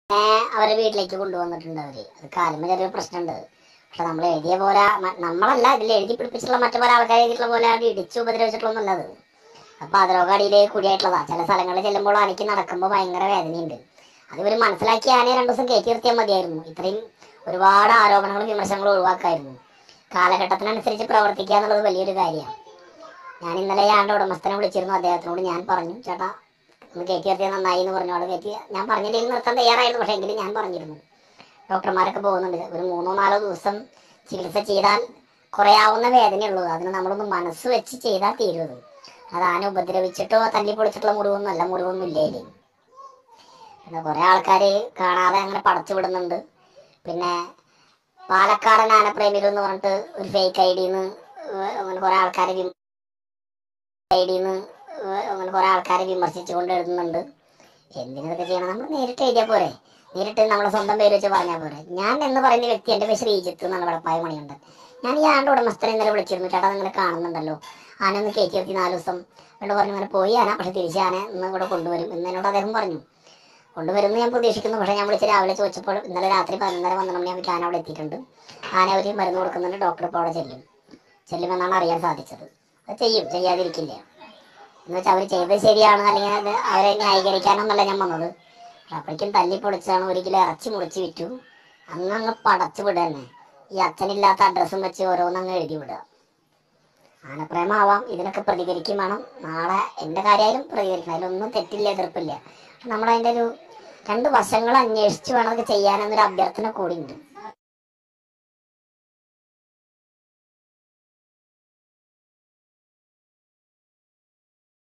അവരെ വീട്ടിലേക്ക് കൊണ്ടുവന്നിട്ടുണ്ട് അവര് അത് കാലുമ്പോ ചെറിയ പ്രശ്നമുണ്ട് പക്ഷെ നമ്മൾ എഴുതിയ പോലെ മ- നമ്മളല്ല ഇതിൽ എഴുതി പിടിപ്പിച്ചിട്ടുള്ള മറ്റു പല ആൾക്കാർ എഴുതിയിട്ടുള്ള പോലെ അത് ഇടിച്ചു ഉപദ്രവിച്ചിട്ടുള്ളതൊന്നും അത് അപ്പൊ അതിരോഗടിയില് കൂടിയായിട്ടുള്ളതാ ചില സ്ഥലങ്ങളിൽ ചെല്ലുമ്പോൾ എനിക്ക് നടക്കുമ്പോൾ ഭയങ്കര വേദനയുണ്ട് അത് ഇവർ മനസ്സിലാക്കി ആനെ രണ്ടു ദിവസം കയറ്റി നിർത്തിയാൽ മതിയായിരുന്നു ഇത്രയും ഒരുപാട് ആരോപണങ്ങളും വിമർശനങ്ങളും ഒഴിവാക്കായിരുന്നു കാലഘട്ടത്തിനനുസരിച്ച് പ്രവർത്തിക്കുക എന്നുള്ളത് വലിയൊരു കാര്യമാണ് ഞാൻ ഇന്നലെ ആണ്ട് ഉടമസ്ഥനെ വിളിച്ചിരുന്നു അദ്ദേഹത്തിനോട് ഞാൻ പറഞ്ഞു ചേട്ടാ ഒന്ന് കയറ്റി നിർത്തിയാൽ നന്നായി എന്ന് പറഞ്ഞു ആള് കയറ്റി ഞാൻ പറഞ്ഞില്ലെങ്കിൽ നിർത്താൻ തയ്യാറായിരുന്നു പക്ഷേ എങ്കിലും ഞാൻ പറഞ്ഞിരുന്നു ഡോക്ടർമാരൊക്കെ പോകുന്നുണ്ട് ഒരു മൂന്നോ നാലോ ദിവസം ചികിത്സ ചെയ്താൽ കുറയാവുന്ന വേദനയുള്ളൂ അതിന് നമ്മളൊന്ന് മനസ്സ് വെച്ച് ചെയ്താൽ തീരുന്നത് അത് ആന ഉപദ്രവിച്ചിട്ടോ തല്ലി പൊളിച്ചിട്ടുള്ള മുറിവൊന്നും അല്ല മുറിവൊന്നും ഇല്ലേ ഇതിന്. പിന്നെ കുറെ ആൾക്കാര് കാണാതെ അങ്ങനെ പടച്ചു വിടുന്നുണ്ട് പിന്നെ പാലക്കാടൻ ആനപ്രേമികൾ എന്ന് പറഞ്ഞിട്ട് ഒരു ഫേക്ക് ഐ ഡിന്ന് അങ്ങനെ കുറെ ആൾക്കാരെ ഐ ഡിന്ന് അങ്ങനെ കുറെ ആൾക്കാരെ വിമർശിച്ചുകൊണ്ട് എഴുതുന്നുണ്ട് എന്തിനതൊക്കെ ചെയ്യണം നമ്മൾ നേരിട്ട് എഴുതിയാൽ പോരെ നേരിട്ട് നമ്മളെ സ്വന്തം പേര് വെച്ച് പറഞ്ഞാൽ പോരെ ഞാൻ എന്ന് പറയുന്ന വ്യക്തി എൻ്റെ പേര് ശ്രീജിത്ത് എന്നാണ് വെളപ്പായ മണിയുണ്ട് ഞാൻ ഈ ആണ്ട് ഉടമസ്ഥനെ ഇന്നലെ വിളിച്ചിരുന്നു ചേട്ടാ നിങ്ങൾ കാണുന്നുണ്ടല്ലോ ആന ഒന്ന് കയറ്റി നിർത്തി നാല് ദിവസം എന്നോട് പറഞ്ഞു അങ്ങനെ പോയി ആന പക്ഷെ തിരിച്ച് ആന ഇന്ന് ഇവിടെ കൊണ്ടുവരും എന്ന് എന്നോട് അദ്ദേഹം പറഞ്ഞു കൊണ്ടുവരുമെന്ന് ഞാൻ പ്രതീക്ഷിക്കുന്നു പക്ഷേ ഞാൻ വിളിച്ച് രാവിലെ ചോദിച്ചപ്പോൾ ഇന്നലെ രാത്രി പതിനൊന്നര പന്ത്രണ്ട് മണിയാകുമ്പോൾ ആന അവിടെ എത്തിയിട്ടുണ്ട് ആന അവർ മരുന്ന് കൊടുക്കുന്നുണ്ട് ഡോക്ടർ ഇപ്പോൾ അവിടെ ചെല്ലും ചെല്ലുമെന്നാണ് അറിയാൻ സാധിച്ചത് അത് ചെയ്യും ചെയ്യാതിരിക്കില്ല എന്ന് വെച്ചാൽ അവർ ചെയ്തത് ശരിയാണ് അല്ലെങ്കിൽ അത് അവരെ ന്യായീകരിക്കാനൊന്നല്ല ഞാൻ വന്നത് പക്ഷെ അപ്പോഴേക്കും തല്ലി പൊളിച്ചാണ് ഒരു കിലോ ഇറച്ചി മുറിച്ച് വിറ്റു അങ്ങ് പടച്ചു വിടുക തന്നെ ഈ അച്ഛനില്ലാത്ത അഡ്രസ്സും വെച്ച് ഓരോന്നങ്ങ് എഴുതി വിടുക ആനപ്രേമാവാം ഇതിനൊക്കെ പ്രതികരിക്കും വേണം നാളെ എൻ്റെ കാര്യമായാലും പ്രതികരിക്കണം അതിലൊന്നും തെറ്റില്ല എതിർപ്പില്ല പക്ഷെ നമ്മളതിൻ്റെ ഒരു രണ്ട് വശങ്ങൾ അന്വേഷിച്ച് വേണം അതൊക്കെ ചെയ്യാനെന്നൊരു അഭ്യർത്ഥന കൂടി ഉണ്ട്